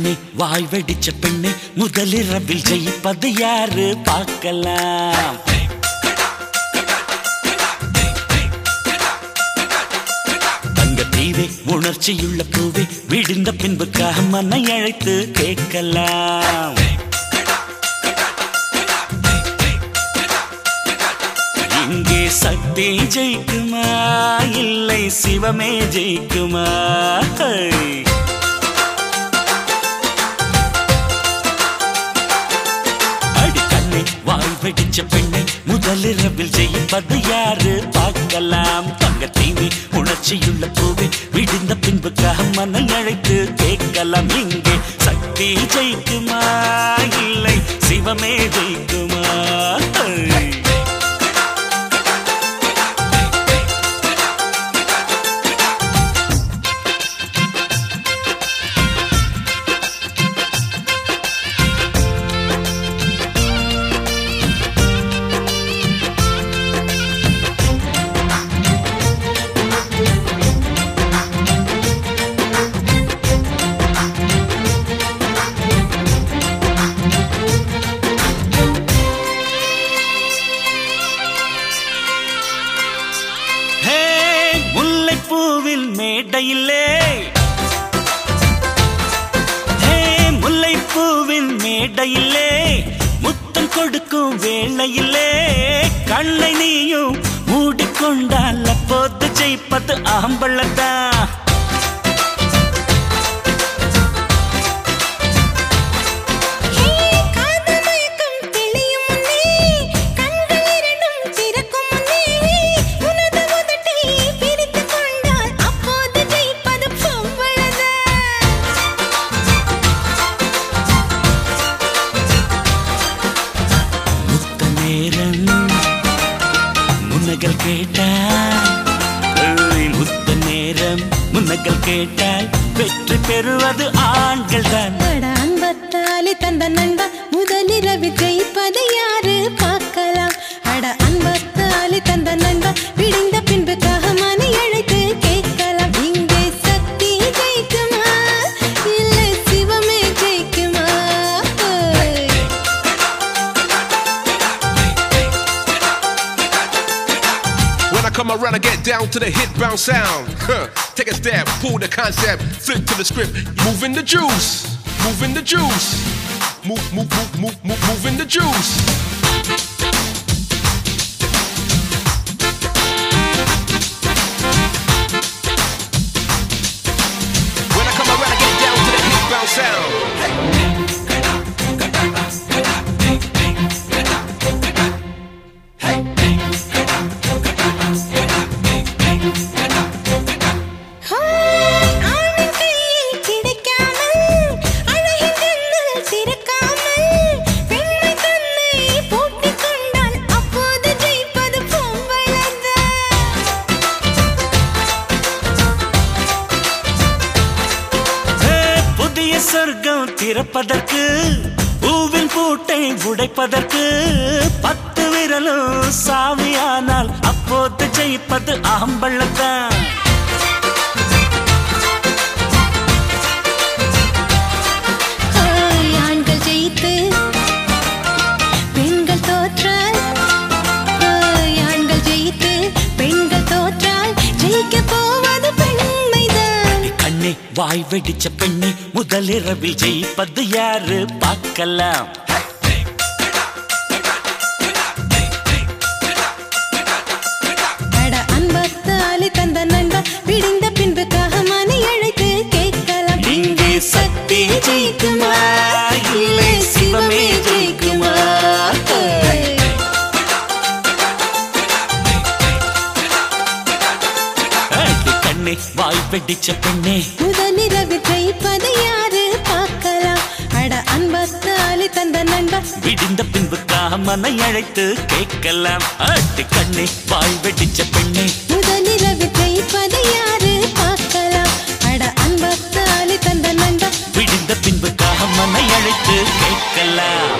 கண்ணே வாய் வெடிச்ச பெண்ணே முதலிரவில் ஜெயிப்பது யாரு பார்க்கலாம் தங்க தீவே உணர்ச்சியுள்ள பூவே விடிந்த பின்புக்காக மன்னை அழைத்து கேட்கலாம் இங்கே சக்தி ஜெயிக்குமா இல்லை சிவமே ஜெயிக்குமா ஹை! அடி கண்ணே வாய் வெடிச்ச பெண்ணை முதலிரவில் ஜெயிப்பது யாரு பார்க்கலாம் தங்க தீவி உணர்ச்சியுள்ள பூவே விடிந்த பின்புக்காக மனை அழைத்து கேட்கலாம் இங்கே சக்தி ஜெயிக்குமா இல்லை சிவமே ஜெயிக்குமா ஹை! ஹே முல்லைப்பூவில் மேடையிலே ஹே முல்லைப்பூவின் மேடையிலே முத்தம் கொடுக்கும் வேளையிலே கண்ணை நீயும் மூடிக்கொண்டால் அப்போது ஜெயிப்பது ஆம்பளதான் ஹே காதல் மயக்கம் தெளியும் முன்னே கண்கள் இரண்டும் திறக்கும் முன்னே உனது உதட்டை பிரித்துக் கொண்டால் அப்போது ஜெயிப்பது பொம்பளதான் முத்த நேரம் முன்னகள் கேட்டால் ஏய், முத்த நேரம் முன்னகள் கேட்டால் வெற்றி பெறுவது ஆண்கள் தான் அட அன்பத்தாலே தந்த நண்பா முதலிரவு ஜெயிப்பதை யாரு பார்க்கலாம் அட அன்பத்தாலே தந்த நண்பா விடிந்த பின்பு மனை அழைத்து கேட்கலாம் இங்கே சக்தி ஜெயிக்குமா இல்லை சிவமே ஜெயிக்குமா ஓய். When I come around, I get down to the hit bounce sound. Huh. Take a step, pull the concept, flip to the script, moving the juice, moving the juice, move, move, move, move, move, moving the juice. When I come around, I get down to the hit bounce sound. Hi, ஆணின் கையில் கிடைக்காமல், அழகின் கண்ணில் திறக்காமல், பெண்மை தன்னை பூட்டிக் கொண்டால் அப்போது ஜெயிப்பது பொம்பளைதான். ஏ, புதிய சொர்க்கம் திறப்பதற்கு பூவின் பூட்டை உடைப்பதற்கு பத்து விரலும் சாமியானால் அப்போது ஜெயிப்பது ஆம்பள்ளத்தான் ஹாய், ஆண்கள் ஜெயித்து பெண்கள் தோற்றால் ஹாய், ஆண்கள் ஜெயித்து பெண்கள் தோற்றால் ஜெயிக்க போவது பெண்மைதான் கண்ணே வாய் வெடிச்ச பெண்ணே முதலிரவில் ஜெயிப்பது யாரு பார்க்கலாம் அட அன்பத்தாலே தந்த நண்பா விடிந்த பின்பு மனை அழைத்து கேட்கலாம் இங்கே சக்தி ஜெயிக்குமா இல்லை சிவமே ஜெயிக்குமா அடி கண்ணே வாய் வெடிச்ச பெண்ணே முதலிரவு ஜெயிப்பதை யாரு பார்க்கலாம் அட அன்பத்தாலே தந்த நண்பா விடிந்த பின்பு காமனை அழைத்து கேட்கலாம் அடி கண்ணே வாய் வெடிச்ச பெண்ணே முதலிரவு ஜெயிப்பதை யாரு பார்க்கலாம் அட அன்பத்தாலே தந்த நண்பா விடிந்த பின்பு காமனை அழைத்து கேட்கலாம்